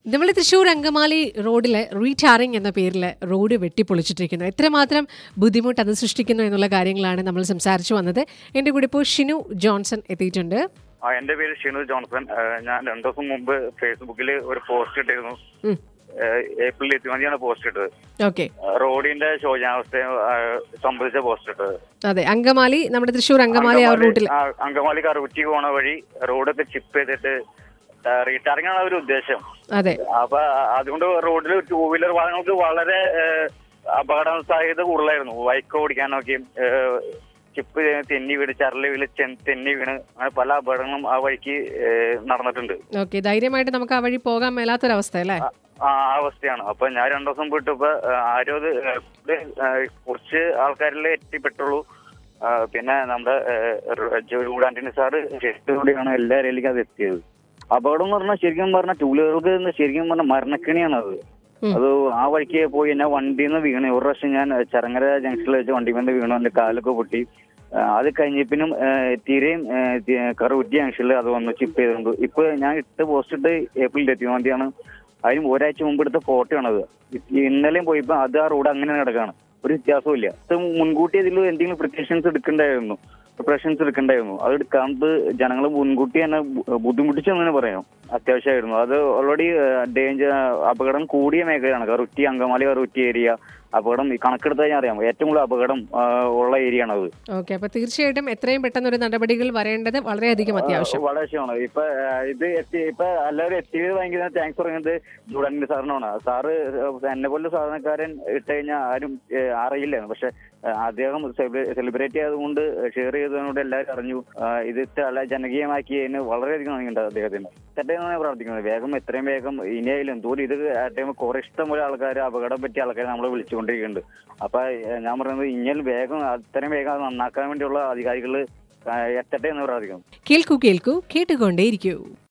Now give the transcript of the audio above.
നമ്മൾ തൃശ്ശൂർ അങ്കമാലി റോഡിലെ റീടാറിംഗ് എന്ന പേരിൽ റോഡ് വെട്ടിപ്പൊളിച്ചിട്ടിരിക്കുന്നു എത്രമാത്രം ബുദ്ധിമുട്ട് അത് സൃഷ്ടിക്കുന്നു എന്നുള്ള കാര്യങ്ങളാണ് നമ്മൾ സംസാരിച്ചു വന്നത് എൻ്റെ കൂടെ ഇപ്പോൾ ഷിനു ജോൺസൺ എത്തിയിട്ടുണ്ട് ആ എന്റെ പേര് ഷിനു ജോൺസൺ ആ, ഞാൻ രണ്ടു ദിവസം മുമ്പ് ഫേസ്ബുക്കിൽ ഒരു പോസ്റ്റ് ഇട്ടിരുന്നു ഉം. ആ, ഏപ്രിൽ ഇരുപത്തിയഞ്ചാണ് പോസ്റ്റ് ഇട്ടത് ഓക്കെ ആ, റോഡിന്റെ ശോചനാവസ്ഥയെ ആ, സംബന്ധിച്ച പോസ്റ്റ് ഇട്ടത് അതെ അങ്കമാലി നമ്മുടെ തൃശ്ശൂർ അങ്കമാലി ആ റൂട്ടിൽ ആ, അങ്കമാലി കറുറ്റി പോണ വഴി റോഡൊക്കെ ചിപ്പ് ചെയ്തിട്ട് റീടാറിംഗ് ആണ് ഒരു ഉദ്ദേശം അതെ അപ്പൊ അതുകൊണ്ട് റോഡിൽ ടൂ വീലർ വാഹനങ്ങൾക്ക് വളരെ ആ, അപകട സാധ്യത കൂടുതലായിരുന്നു ബൈക്ക് ഓടിക്കാനൊക്കെയും ആ, ചിപ്പ് തെന്നി വീണ് ചരല് വീണ് ചെ- തെന്നി വീണ് അങ്ങനെ പല അപകടങ്ങളും ആ വഴിക്ക് ആ, നടന്നിട്ടുണ്ട് ഓക്കെ ധൈര്യമായിട്ട് നമുക്ക് ആ വഴി പോകാൻ മേലാത്തൊരവസ്ഥ അല്ലേ ആ ആ അവസ്ഥയാണ് അപ്പൊ ഞാൻ രണ്ടു ദിവസം പോയിട്ടപ്പോ ആരും അത് ഇത്, ആ, കുറച്ച് ആൾക്കാരിൽ എത്തിപ്പെട്ടുള്ളൂ ആ, പിന്നെ നമ്മുടെ ജൂഡാന്റണി സാറ് കൂടിയാണ് എല്ലാവരിലേക്കും അത് എത്തിയത് അപകടം എന്ന് പറഞ്ഞാൽ ശരിക്കും പറഞ്ഞാൽ ടൂ വീലർക്ക് ശരിക്കും പറഞ്ഞാൽ മരണക്കെണിയാണ് അത് ഉം. അത് ആ വഴിക്ക് പോയി എന്നെ വണ്ടിയിൽ നിന്ന് വീണ് ഒരു പ്രാവശ്യം ഞാൻ ചരങ്ങര ജംഗ്ഷനിൽ വെച്ച് വണ്ടി നിന്ന് വീണു എന്റെ കാലൊക്കെ പൊട്ടി ആ, അത് കഴിഞ്ഞപ്പിനും തീരെയും കറുറ്റി ജംഗ്ഷനിൽ അത് വന്ന് ചിപ്പ് ചെയ്തിട്ടുണ്ട് ഇപ്പൊ ഞാൻ ഇട്ട് പോസ്റ്റ് ഇട്ട് ഏപ്രിൽ ഇരുപത്തിയൊന്നാം തീയതിയാണ് അതിന് ഒരാഴ്ച മുമ്പ് എടുത്ത ഫോട്ടോ ആണത് ഇന്നലെയും പോയപ്പോ അത് ആ റോഡ് അങ്ങനെ കിടക്കാണ് ഒരു വ്യത്യാസവും ഇല്ല ഇത് മുൻകൂട്ടി ഇതിൽ എന്തെങ്കിലും പ്രിക്കോഷൻസ് എടുക്കണ്ടായിരുന്നു പ്രിപ്പറേഷൻസ് എടുക്കണ്ടായിരുന്നു അത് എടുക്കാണ്ട് ജനങ്ങൾ മുൻകൂട്ടി തന്നെ ബു- ബുദ്ധിമുട്ടിച്ചെന്ന് തന്നെ പറയാം അത്യാവശ്യമായിരുന്നു അത് ഓൾറെഡി ഡേഞ്ചർ അപകടം കൂടിയ മേഖലയാണ് കറുറ്റി അങ്കമാലി കറുറ്റി ഏരിയ അപകടം ഈ കണക്കെടുത്ത് കഴിഞ്ഞാൽ അറിയാം ഏറ്റവും കൂടുതൽ അപകടം ആ, ഉള്ള ഏരിയ ആണ് അത് ഓക്കെ അപ്പൊ തീർച്ചയായിട്ടും എത്രയും പെട്ടെന്ന് ഒരു നടപടികൾ വരേണ്ടത് വളരെയധികം അത്യാവശ്യം വളരെ ആവശ്യമാണ് ഇപ്പൊ ആ, ഇത് എത്തി ഇപ്പൊ എല്ലാവരും എത്തിയത് ഭയങ്കര താങ്ക്സ് പറയുന്നത് ജൂഡാനിന്റെ സാറിനാണ് സാറ് എന്നെ പോലെ സാധാരണക്കാരൻ ഇട്ട് കഴിഞ്ഞാൽ ആരും ഏ, അറിയില്ലായിരുന്നു പക്ഷെ ആ, അദ്ദേഹം സെലിബ്രേറ്റ് ചെയ്തുകൊണ്ട് ഷെയർ ചെയ്തതുകൊണ്ട് എല്ലാവരും അറിഞ്ഞു ആ, ഇത് ഇത്ര അല്ല ജനകീയമാക്കിയതിന് വളരെയധികം നന്ദിയുണ്ട് അദ്ദേഹത്തിന് തെറ്റാണ് ഞാൻ പ്രാർത്ഥിക്കുന്നത് വേഗം എത്രയും വേഗം ഇനിയായാലും എന്തോരം ഇത് ആ ടൈം കുറെ ഇഷ്ടം പോലെ ആൾക്കാർ അപകടം പറ്റിയ ആൾക്കാരെ നമ്മളെ വിളിച്ചുകൊണ്ടിരിക്കുന്നുണ്ട് അപ്പൊ ഏ, ഞാൻ പറയുന്നത് ഇനിയും വേഗം അത്രയും വേഗം അത് നന്നാക്കാൻ വേണ്ടിയുള്ള അധികാരികൾ എത്തട്ടെ എന്ന് പ്രാർത്ഥിക്കുന്നു കേൾക്കൂ കേൾക്കൂ കേട്ടുകൊണ്ടേയിരിക്കൂ